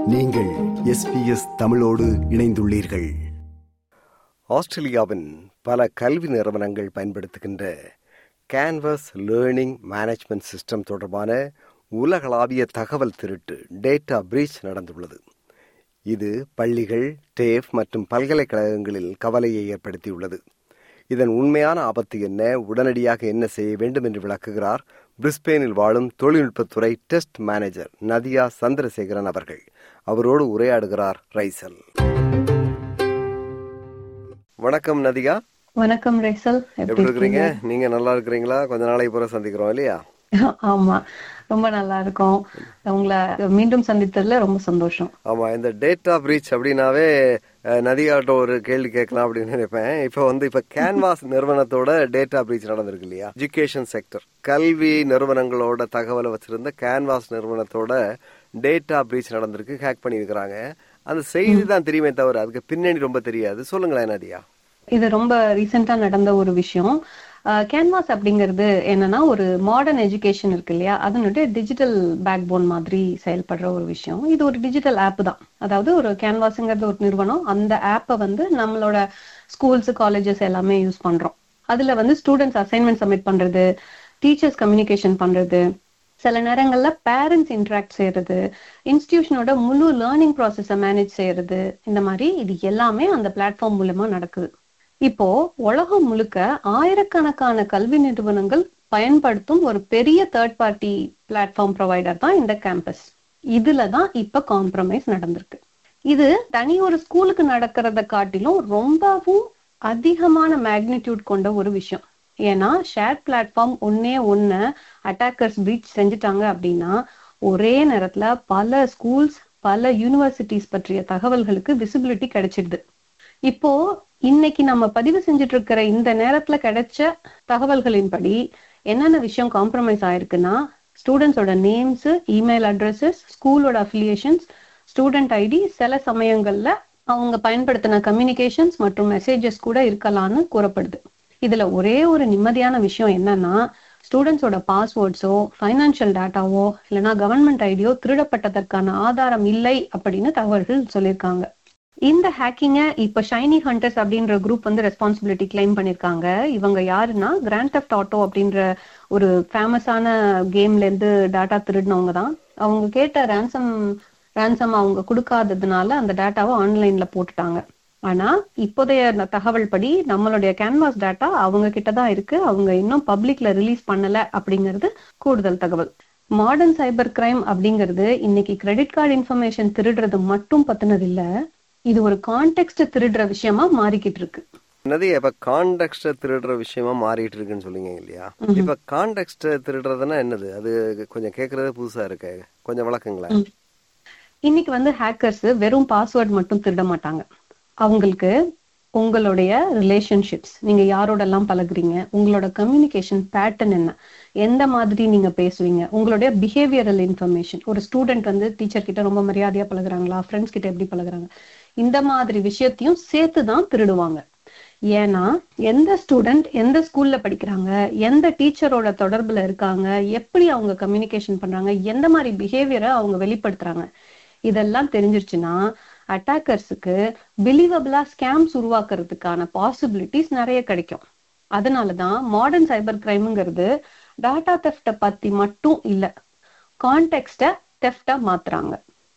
நீங்கள் எஸ்பிஎஸ் தமிழோடு இணைந்துள்ளீர்கள் ஆஸ்திரேலியாவின் பல கல்வி நிறுவனங்கள் பயன்படுத்துகின்ற கேன்வஸ் லேர்னிங் மேனேஜ்மெண்ட் சிஸ்டம் தொடர்பான உலகளாவிய தகவல் திருட்டு டேட்டா பிரீச் நடந்துள்ளது இது பள்ளிகள் டேஃப் மற்றும் பல்கலைக்கழகங்களில் கவலையை ஏற்படுத்தியுள்ளது இதன் உண்மையான ஆபத்து என்ன உடனடியாக என்ன செய்ய வேண்டும் என்று விளக்குகிறார் பிரிஸ்பெயினில் வாழும் தொழில்நுட்பத்துறை டெஸ்ட் மேனேஜர் நதியா சந்திரசேகரன் அவர்கள் அவரோடு உரையாடுகிறார் ரைசல் வணக்கம் நதியா வணக்கம் ரேசல் எப்படி இருக்கிறீங்க நீங்க நல்லா இருக்கிறீங்களா கொஞ்ச நாளைக்கு பிறகு சந்திக்கிறோம் இல்லையா ஆமா ரொம்ப நல்லா இருக்கும் உங்களை மீண்டும் சந்தித்ததுல ரொம்ப சந்தோஷம் ஆமா இந்த டேட்டா பிரீச் அப்படின்னாவே அஹ், நதியாட்ட ஒரு கேள்வி கேட்கலாம் அப்படின்னு நினைப்பேன் இப்ப வந்து இப்ப கேன்வாஸ் நிறுவனத்தோட டேட்டா பிரீச் நடந்திருக்கு இல்லையா எஜுகேஷன் செக்டர் கல்வி நிறுவனங்களோட தகவலை வச்சிருந்த கேன்வாஸ் நிறுவனத்தோட டேட்டா பிரீச் நடந்திருக்கு ஹேக் பண்ணியிருக்கிறாங்க அந்த செய்தி தான் தெரியுமே தவிர அதுக்கு பின்னணி ரொம்ப தெரியாது சொல்லுங்களேன் நதியா இது ரொம்ப ரீசெண்டா நடந்த ஒரு விஷயம் கேன்வாஸ் அப்படிங்கிறது என்னன்னா ஒரு மாடர்ன் எஜுகேஷன் இருக்கு இல்லையா அதனுடைய டிஜிட்டல் பேக் போன் மாதிரி செயல்படுற ஒரு விஷயம் இது ஒரு டிஜிட்டல் ஆப் தான் அதாவது ஒரு கேன்வாஸ்ங்கிறது ஒரு நிறுவனம் அந்த ஆப்பை வந்து நம்மளோட ஸ்கூல்ஸ் காலேஜஸ் எல்லாமே யூஸ் பண்றோம் அதுல வந்து ஸ்டூடெண்ட்ஸ் அசைன்மெண்ட் சப்மிட் பண்றது டீச்சர்ஸ் கம்யூனிகேஷன் பண்றது சில நேரங்கள்ல பேரண்ட்ஸ் இன்டராக்ட் செய்யறது இன்ஸ்டிடியூஷனோட முழு லேர்னிங் ப்ராசஸை மேனேஜ் செய்யறது இந்த மாதிரி இது எல்லாமே அந்த பிளாட்ஃபார்ம் மூலமா நடக்குது இப்போ உலகம் முழுக்க ஆயிரக்கணக்கான கல்வி நிறுவனங்கள் பயன்படுத்தும் ஒரு பெரிய தேர்ட் பார்ட்டி பிளாட்ஃபார்ம் ப்ரொவைடர் தான் இந்த கேம்பஸ் இதுல தான் இப்ப காம்ப்ரமைஸ் நடந்திருக்கு இது தனி ஒரு ஸ்கூலுக்கு நடக்கிறத காட்டிலும் ரொம்பவும் அதிகமான மேக்னிடியூட் கொண்ட ஒரு விஷயம் ஏன்னா ஷேர் பிளாட்ஃபார்ம் ஒன்னே ஒன்னு அட்டாக்கர்ஸ் பிரீச் செஞ்சுட்டாங்க அப்படின்னா ஒரே நேரத்துல பல ஸ்கூல்ஸ் பல யூனிவர்சிட்டிஸ் பற்றிய தகவல்களுக்கு விசிபிலிட்டி கிடைச்சிடுது இப்போ இன்னைக்கு நம்ம பதிவு செஞ்சுட்டு இருக்கிற இந்த நேரத்துல கிடைச்ச தகவல்களின்படி என்னென்ன விஷயம் காம்ப்ரமைஸ் ஆயிருக்குன்னா ஸ்டூடெண்ட்ஸோட நேம்ஸ் இமெயில் அட்ரஸஸ் ஸ்கூலோட அஃபிலியேஷன்ஸ் ஸ்டூடெண்ட் ஐடி சில சமயங்கள்ல அவங்க பயன்படுத்தின கம்யூனிகேஷன்ஸ் மற்றும் மெசேஜஸ் கூட இருக்கலாம்னு கூறப்படுது இதுல ஒரே ஒரு நிம்மதியான விஷயம் என்னன்னா ஸ்டூடெண்ட்ஸோட பாஸ்வேர்ட்ஸோ ஃபைனான்சியல் டேட்டாவோ இல்லைன்னா கவர்மெண்ட் ஐடியோ திருடப்பட்டதற்கான ஆதாரம் இல்லை அப்படின்னு தகவல்கள் சொல்லியிருக்காங்க இந்த ஹேக்கிங்க இப்ப ஷைனி ஹண்டர்ஸ் அப்படின்ற குரூப் வந்து ரெஸ்பான்சிபிலிட்டி கிளைம் பண்ணிருக்காங்க இவங்க யாருன்னா கிராண்ட் தெஃப்ட் ஆட்டோ அப்படின்ற ஒரு ஃபேமஸான கேம்ல இருந்து டாட்டா திருடினவங்க தான் அவங்க கேட்ட ரேன்சம் ரேன்சம் அவங்க கொடுக்காததுனால அந்த டேட்டாவை ஆன்லைன்ல போட்டுட்டாங்க ஆனா இப்போதைய ந- தகவல் படி நம்மளுடைய கேன்வாஸ் டேட்டா அவங்க கிட்ட தான் இருக்கு அவங்க இன்னும் பப்ளிக்ல ரிலீஸ் பண்ணல அப்படிங்கிறது கூடுதல் தகவல் மாடர்ன் சைபர் கிரைம் அப்படிங்கிறது இன்னைக்கு கிரெடிட் கார்டு இன்ஃபர்மேஷன் திருடுறது மட்டும் பத்தினது இல்ல இது ஒரு கான்டெக்ட் திருடுற விஷயமா மாறிக்கிட்டு இருக்கு நதி இப்ப கான்டெக்ட திருடுற விஷயமா மாறிட்டு இருக்குன்னு சொல்லிங்க இல்லையா இப்ப கான்டெக்ட திருடுறதுன்னா என்னது அது கொஞ்சம் கேக்குறது புதுசா இருக்கு கொஞ்சம் விளக்குங்களேன் இன்னைக்கு வந்து ஹேக்கர்ஸ் வெறும் பாஸ்வேர்ட் மட்டும் திருட மாட்டாங்க அவங்களுக்கு உங்களுடைய ரிலேஷன்ஷிப்ஸ் நீங்க யாரோடெல்லாம் பழகுறீங்க உங்களோட கம்யூனிகேஷன் பேட்டர்ன் என்ன எந்த மாதிரி நீங்க பேசுவீங்க உங்களுடைய பிஹேவியரல் இன்ஃபர்மேஷன் ஒரு ஸ்டூடெண்ட் வந்து டீச்சர் கிட்ட ரொம்ப மரியாதையா பழகுறாங்களா ஃப்ரெண்ட்ஸ் கிட்ட எப்படி பழகுறாங்க இந்த மாதிரி விஷயத்தையும் சேர்த்து தான் திருடுவாங்க ஏன்னா எந்த ஸ்டூடெண்ட் எந்த ஸ்கூல்ல படிக்கிறாங்க எந்த டீச்சரோட தொடர்புல இருக்காங்க எப்படி அவங்க கம்யூனிகேஷன் பண்றாங்க எந்த மாதிரி பிஹேவியரை அவங்க வெளிப்படுத்துறாங்க இதெல்லாம் தெரிஞ்சிருச்சுன்னா அட்டாக்கர்ஸுக்கு பிலீவபிளா ஸ்கேம்ஸ் உருவாக்குறதுக்கான பாசிபிலிட்டிஸ் நிறைய கிடைக்கும் அதனாலதான் மாடர்ன் சைபர் கிரைம்ங்கிறது டாட்டா தெஃப்ட பத்தி மட்டும் இல்ல கான்டெக்ட தெஃப்டா மாத்துறாங்க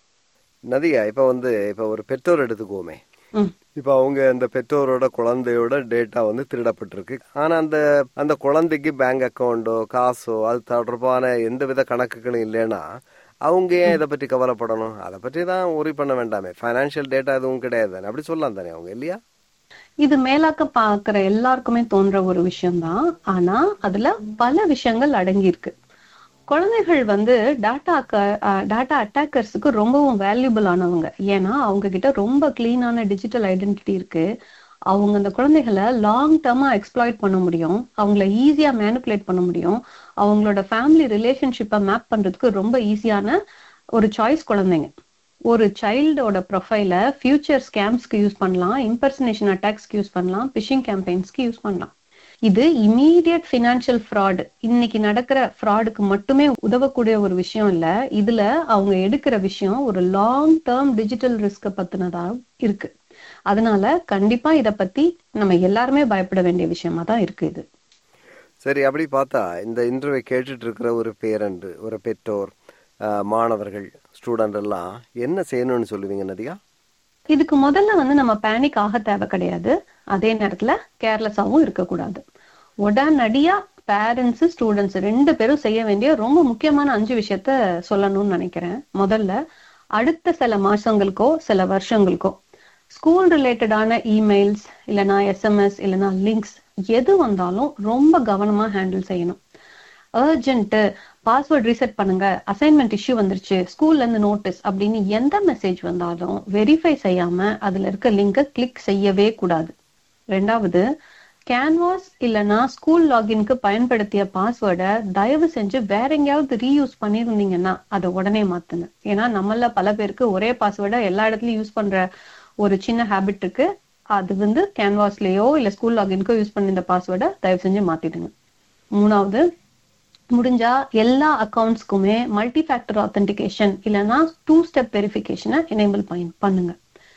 நதியா இப்ப வந்து இப்ப ஒரு பெற்றோர் எடுத்துக்குவோமே ம். இப்ப அவங்க அந்த பெற்றோரோட குழந்தையோட டேட்டா வந்து திருடப்பட்டிருக்கு ஆனா அந்த அந்த குழந்தைக்கு பேங்க் அக்கவுண்டோ காசோ அது தொடர்பான எந்தவித கணக்குகளும் இல்லைன்னா அவங்க ஏன் இதை பற்றி கவலைப்படணும் அதை பற்றி தான் உரி பண்ண வேண்டாமே ஃபைனான்சியல் டேட்டா எதுவும் கிடையாது தானே அப்படி சொல்லலாம் தானே அவங்க இல்லையா இது மேலாக்க பாக்குற எல்லாருக்குமே தோன்ற ஒரு விஷயம்தான் ஆனா அதுல பல விஷயங்கள் அடங்கி இருக்கு குழந்தைகள் வந்து டாட்டா டாட்டா அட்டாக்கர்ஸுக்கு ரொம்பவும் வேல்யூபிள் ஆனவங்க ஏன்னா அவங்க கிட்ட ரொம்ப கிளீனான டிஜிட்டல் ஐடென்டிட்டி இருக்கு அவங்க அந்த குழந்தைகளை லாங் டேர்மா எக்ஸ்ப்ளாய்ட் பண்ண முடியும் அவங்கள ஈஸியா மேனிப்புலேட் பண்ண முடியும் அவங்களோட ஃபேமிலி ரிலேஷன்ஷிப்பை மேப் பண்றதுக்கு ரொம்ப ஈஸியான ஒரு சாய்ஸ் குழந்தைங்க ஒரு சைல்டோட ப்ரொஃபைல ஃபியூச்சர் ஸ்கேம்ஸ்க்கு யூஸ் பண்ணலாம் இம்பர்சனேஷன் அட்டாக்ஸ்க்கு யூஸ் பண்ணலாம் பிஷிங் கேம்பெயின்ஸ்க்கு யூஸ் பண்ணலாம் இது இமீடியட் பினான்சியல் ஃப்ராட் இன்னைக்கு நடக்கிற ஃப்ராடுக்கு மட்டுமே உதவக்கூடிய ஒரு விஷயம் இல்ல இதுல அவங்க எடுக்கிற விஷயம் ஒரு லாங் டேர்ம் டிஜிட்டல் ரிஸ்க பத்தினதா இருக்கு அதனால கண்டிப்பா இத பத்தி நம்ம எல்லாருமே பயப்பட வேண்டிய விஷயமா தான் இருக்கு இது சரி அப்படி பார்த்தா இந்த இன்டர்வியூ கேட்டுட்டு இருக்கிற ஒரு பேரண்ட் ஒரு பெற்றோர் அஹ், மாணவர்கள் ஸ்டூடெண்ட் எல்லாம் என்ன செய்யணும்னு சொல்லுவீங்க நதியா இதுக்கு முதல்ல வந்து நம்ம பேனிக் ஆக தேவை கிடையாது அதே நேரத்துல கேர்லெஸ்ஸாவும் இருக்கக்கூடாது உடனடியா பேரண்ட்ஸ் ஸ்டூடெண்ட்ஸ் ரெண்டு பேரும் செய்ய வேண்டிய ரொம்ப முக்கியமான அஞ்சு விஷயத்த சொல்லணும்னு நினைக்கிறேன் முதல்ல அடுத்த சில மாசங்களுக்கோ சில வருஷங்களுக்கோ ஸ்கூல் ரிலேட்டடான இமெயில்ஸ் இல்லைன்னா எஸ்எம்எஸ் இல்லைன்னா லிங்க்ஸ் எது வந்தாலும் ரொம்ப கவனமா ஹேண்டில் செய்யணும் அர்ஜென்ட் பாஸ்வேர்ட் ரீசெட் பண்ணுங்க அசைன்மெண்ட் இஷ்யூ வந்துருச்சு ஸ்கூல்ல இருந்து நோட்டீஸ் அப்படின்னு எந்த மெசேஜ் வந்தாலும் வெரிஃபை செய்யாம அதுல இருக்க லிங்கை கிளிக் செய்யவே கூடாது ரெண்டாவது கேன்வாஸ் இல்லனா ஸ்கூல் லாகின்க்கு பயன்படுத்திய பாஸ்வேர்டை தயவு செஞ்சு வேற எங்கேயாவது ரீயூஸ் பண்ணிருந்தீங்கன்னா அதை உடனே மாத்துங்க ஏன்னா நம்மள பல பேருக்கு ஒரே பாஸ்வேர்டை எல்லா இடத்துலயும் யூஸ் பண்ற ஒரு சின்ன ஹேபிட் இருக்கு அது வந்து கேன்வாஸ்லயோ இல்ல ஸ்கூல் லாகின்க்கோ யூஸ் பண்ணி இந்த பாஸ்வேர்டை தயவு செஞ்சு மாத்திடுங்க மூணாவது முடிஞ்சா எல்லா அக்கவுண்ட்ஸ்க்குமே மல்டி ஃபேக்டர் ஆத்தென்டிகேஷன் இல்லைன்னா டூ ஸ்டெப் வெரிஃபிகேஷனை எனேபிள் பண்ணுங்க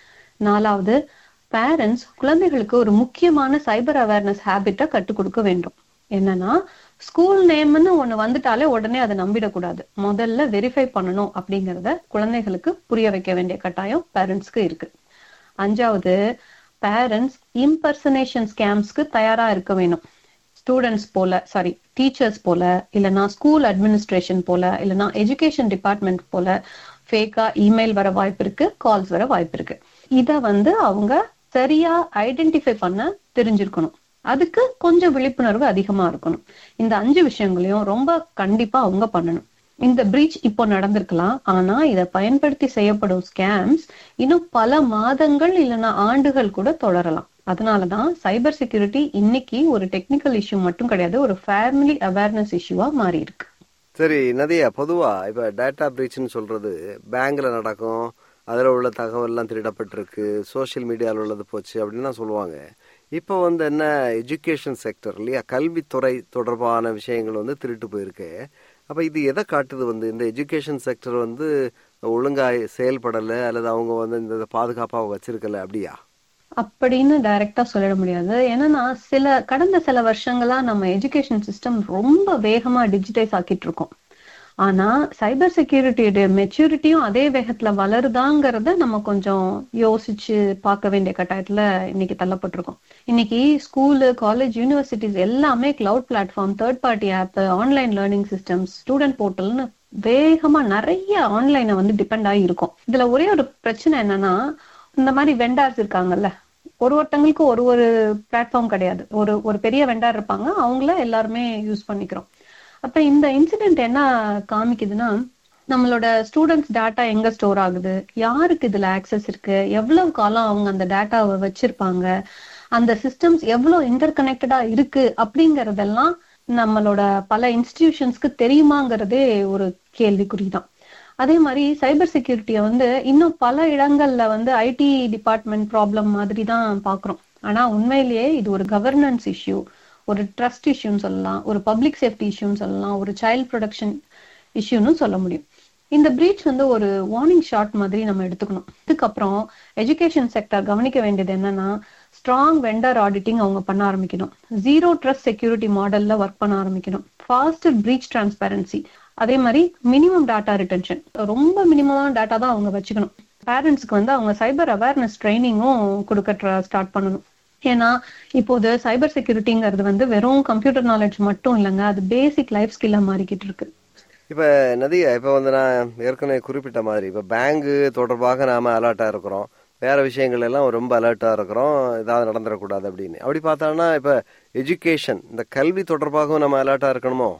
நாலாவது பேரண்ட்ஸ் குழந்தைகளுக்கு ஒரு முக்கியமான சைபர் அவேர்னஸ் ஹேபிட்டை கற்றுக் கொடுக்க வேண்டும் என்னன்னா ஸ்கூல் நேம்னு ஒண்ணு வந்துட்டாலே உடனே அதை நம்பிடக்கூடாது முதல்ல வெரிஃபை பண்ணணும் அப்படிங்கறத குழந்தைகளுக்கு புரிய வைக்க வேண்டிய கட்டாயம் பேரண்ட்ஸ்க்கு இருக்கு அஞ்சாவது பேரண்ட்ஸ் இம்பர்சனேஷன் ஸ்கேம்ஸ்க்கு தயாரா இருக்க வேணும் ஸ்டூடெண்ட்ஸ் போல சாரி டீச்சர்ஸ் போல இல்லைன்னா ஸ்கூல் அட்மினிஸ்ட்ரேஷன் போல இல்லைன்னா எஜுகேஷன் டிபார்ட்மெண்ட் போல ஃபேக்கா இமெயில் வர வாய்ப்பு இருக்கு கால்ஸ் வர வாய்ப்பு இருக்கு இத வந்து அவங்க சரியா ஐடென்டிஃபை பண்ண தெரிஞ்சிருக்கணும் அதுக்கு கொஞ்சம் விழிப்புணர்வு அதிகமா இருக்கணும் இந்த அஞ்சு விஷயங்களையும் ரொம்ப கண்டிப்பா அவங்க பண்ணணும் இந்த பிரீச் இப்போ நடந்திருக்கலாம் ஆனா இத பயன்படுத்தி செய்யப்படும் ஸ்கேம்ஸ் இன்னும் பல மாதங்கள் இல்லைன்னா ஆண்டுகள் கூட தொடரலாம் அதனாலதான் சைபர் செக்யூரிட்டி இன்னைக்கு ஒரு டெக்னிக்கல் இஷ்யூ மட்டும் கிடையாது ஒரு ஃபேமிலி அவேர்னஸ் இஷ்யூவா மாறி இருக்கு சரி நதியா பொதுவா இப்ப டேட்டா பிரீச்னு சொல்றது பேங்க்ல நடக்கும் அதுல உள்ள தகவல்லாம் திருடப்பட்டிருக்கு சோஷியல் மீடியாவில் உள்ளது போச்சு அப்படின்னு சொல்லுவாங்க இப்போ வந்து என்ன எஜுகேஷன் செக்டர் இல்லையா கல்வித்துறை தொடர்பான விஷயங்கள் வந்து திருட்டு போயிருக்கு அப்ப இது எதை காட்டுது வந்து இந்த எஜுகேஷன் செக்டர் வந்து ஒழுங்கா செயல்படலை அல்லது அவங்க வந்து இந்த பாதுகாப்பா வச்சிருக்கல அப்படியா அப்படின்னு டைரக்டா சொல்லிட முடியாது ஏன்னா சில கடந்த சில வருஷங்களா நம்ம எஜுகேஷன் சிஸ்டம் ரொம்ப வேகமா டிஜிட்டைஸ் ஆக்கிட்டு இருக்கோம் ஆனா சைபர் செக்யூரிட்டியோட மெச்சூரிட்டியும் அதே வேகத்துல வளருதாங்கிறத நம்ம கொஞ்சம் யோசிச்சு பார்க்க வேண்டிய கட்டாயத்துல இன்னைக்கு தள்ளப்பட்டிருக்கோம் இன்னைக்கு ஸ்கூலு காலேஜ் யூனிவர்சிட்டிஸ் எல்லாமே cloud platform third party app online learning systems student போர்ட்டல்னு வேகமா நிறைய ஆன்லைனை வந்து டிபெண்ட் ஆகி இருக்கும் இதுல ஒரே ஒரு பிரச்சனை என்னன்னா இந்த மாதிரி வெண்டார்ஸ் இருக்காங்கல்ல ஒரு ஒருத்தங்களுக்கு ஒரு ஒரு பிளாட்ஃபார்ம் கிடையாது ஒரு ஒரு பெரிய வெண்டார் இருப்பாங்க அவங்கள எல்லாருமே யூஸ் பண்ணிக்கிறோம் அப்ப இந்த இன்சிடென்ட் என்ன காமிக்குதுன்னா நம்மளோட ஸ்டூடெண்ட்ஸ் டேட்டா எங்க ஸ்டோர் ஆகுது யாருக்கு இதுல ஆக்சஸ் இருக்கு எவ்வளவு காலம் அவங்க அந்த டேட்டாவை வச்சிருப்பாங்க அந்த சிஸ்டம்ஸ் எவ்வளவு இன்டர் கனெக்டடா இருக்கு அப்படிங்கறதெல்லாம் நம்மளோட பல இன்ஸ்டிடியூஷன்ஸ்க்கு தெரியுமாங்கிறதே ஒரு கேள்விக்குறிதான் அதே மாதிரி சைபர் செக்யூரிட்டியை வந்து இன்னும் பல இடங்கள்ல வந்து ஐடி டிபார்ட்மெண்ட் ப்ராப்ளம் மாதிரி தான் பாக்குறோம் ஆனா உண்மையிலேயே இது ஒரு கவர்னன்ஸ் இஷ்யூ ஒரு ட்ரஸ்ட் இஷ்யூன்னு சொல்லலாம் ஒரு பப்ளிக் சேஃப்டி இஷ்யூன்னு சொல்லலாம் ஒரு சைல்ட் ப்ரொடக்ஷன் இஷ்யூன்னு சொல்ல முடியும் இந்த பிரீச் வந்து ஒரு வார்னிங் ஷாட் மாதிரி நம்ம எடுத்துக்கணும் இதுக்கப்புறம் எஜுகேஷன் செக்டர் கவனிக்க வேண்டியது என்னன்னா ஸ்ட்ராங் வெண்டர் ஆடிட்டிங் அவங்க பண்ண ஆரம்பிக்கணும் ஜீரோ ட்ரஸ்ட் செக்யூரிட்டி மாடல்ல ஒர்க் பண்ண ஆரம்பிக்கணும் ஃபாஸ்ட் பிரீச் டிரான்ஸ்பரன்சி அதே மாதிரி மினிமம் டேட்டா ரிட்டன்ஷன் ரொம்ப மினிமமான டேட்டா தான் அவங்க வச்சுக்கணும் பேரண்ட்ஸ்க்கு வந்து அவங்க சைபர் அவேர்னஸ் ட்ரைனிங்கும் கொடுக்க ஸ்டார்ட் பண்ணணும் ஏன்னா இப்போது சைபர் செக்யூரிட்டிங்கிறது வந்து வெறும் கம்ப்யூட்டர் நாலேஜ் மட்டும் இல்லைங்க அது பேசிக் லைஃப் ஸ்கில்லா மாறிக்கிட்டு இருக்கு இப்ப நதியா இப்ப வந்து நான் ஏற்கனவே குறிப்பிட்ட மாதிரி இப்ப பேங்க் தொடர்பாக நாம அலர்ட்டா இருக்கிறோம் வேற விஷயங்கள் எல்லாம் ரொம்ப அலர்ட்டா இருக்கிறோம் ஏதாவது நடந்துடக்கூடாது அப்படின்னு அப்படி பார்த்தோம்னா இப்ப எஜுகேஷன் இந்த கல்வி தொடர்பாகவும் நம்ம அலர்ட்டா இருக்கணுமோ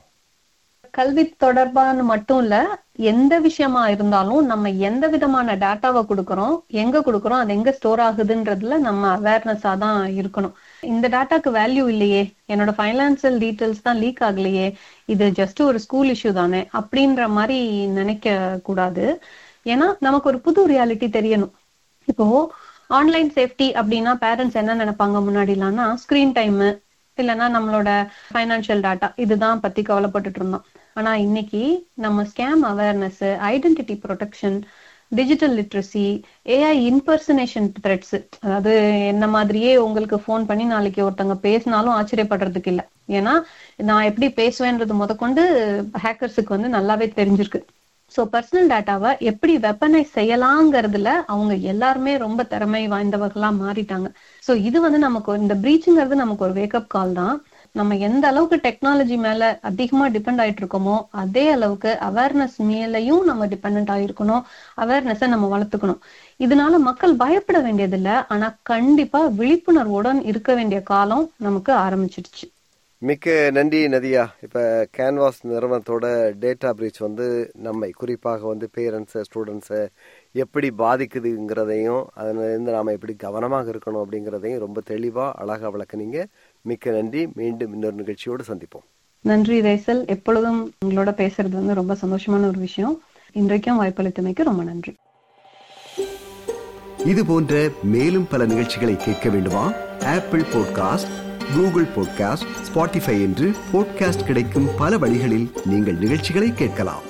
கல்வி தொடர்பான மட்டும் இல்ல எந்த விஷயமா இருந்தாலும் நம்ம எந்த விதமான டேட்டாவை கொடுக்கறோம் எங்க கொடுக்கறோம் அது எங்க ஸ்டோர் ஆகுதுன்றதுல நம்ம அவேர்னஸா தான் இருக்கணும் இந்த டேட்டாக்கு வேல்யூ இல்லையே என்னோட ஃபைனான்சியல் டீட்டெயில்ஸ் தான் லீக் ஆகலையே இது ஜஸ்ட் ஒரு ஸ்கூல் இஷ்யூ தானே அப்படின்ற மாதிரி நினைக்க கூடாது ஏன்னா நமக்கு ஒரு புது ரியாலிட்டி தெரியணும் இப்போ ஆன்லைன் சேஃப்டி அப்படின்னா பேரண்ட்ஸ் என்ன நினைப்பாங்க முன்னாடிலாம்னா ஸ்கிரீன் டைம் இல்லைன்னா நம்மளோட ஃபைனான்சியல் டாட்டா இதுதான் பத்தி கவலைப்பட்டுட்டு இருந்தோம் ஆனா இன்னைக்கு நம்ம scam awareness identity protection digital literacy AI impersonation threats அதாவது என்ன மாதிரியே உங்களுக்கு ஃபோன் பண்ணி நாளைக்கு ஒருத்தவங்க பேசினாலும் ஆச்சரியப்படுறதுக்கு இல்ல ஏன்னா நான் எப்படி பேசுவேன்றது முதற்கொண்டு ஹேக்கர்ஸுக்கு வந்து நல்லாவே தெரிஞ்சிருக்கு ஸோ பர்சனல் டேட்டாவை எப்படி வெப்பனைஸ் செய்யலாங்கிறதுல அவங்க எல்லாருமே ரொம்ப திறமை வாய்ந்தவர்களா மாறிட்டாங்க ஸோ இது வந்து நமக்கு இந்த பிரீச்சுங்கிறது நமக்கு ஒரு வேக்கப் கால் தான் நம்ம எந்த அளவுக்கு டெக்னாலஜி மேல அதிகமா டிபெண்ட் ஆயிட்டு இருக்கோமோ அதே அளவுக்கு அவேர்னஸ் மேலையும் நம்ம டிபெண்ட் ஆயிருக்கணும் அவேர்னஸை நம்ம வளர்த்துக்கணும் இதனால மக்கள் பயப்பட வேண்டியதில்லை ஆனா கண்டிப்பா விழிப்புணர்வுடன் இருக்க வேண்டிய காலம் நமக்கு ஆரம்பிச்சிடுச்சு மிக்க நன்றி நதியா இப்ப கேன்வாஸ் நிறுவனத்தோட டேட்டா பிரீச் வந்து நம்மை குறிப்பாக வந்து பேரண்ட்ஸை ஸ்டூடெண்ட்ஸை எப்படி பாதிக்குதுங்கிறதையும் அதிலிருந்து நாம எப்படி கவனமாக இருக்கணும் அப்படிங்கிறதையும் ரொம்ப தெளிவா அழகா விளக்குனீங்க மிக்க நன்றி மீண்டும் இன்னொரு நிகழ்ச்சியோடு சந்திப்போம் நன்றி ரேசல் எப்பொழுதும் உங்களோட பேசுறது வந்து ரொம்ப சந்தோஷமான ஒரு விஷயம் இன்றைக்கும் வாய்ப்பளித்தமைக்கு ரொம்ப நன்றி இது போன்ற மேலும் பல நிகழ்ச்சிகளை கேட்க வேண்டுமா Apple podcast Google podcast Spotify என்று பாட்காஸ்ட் கிடைக்கும் பல வழிகளில் நீங்கள் நிகழ்ச்சிகளை கேட்கலாம்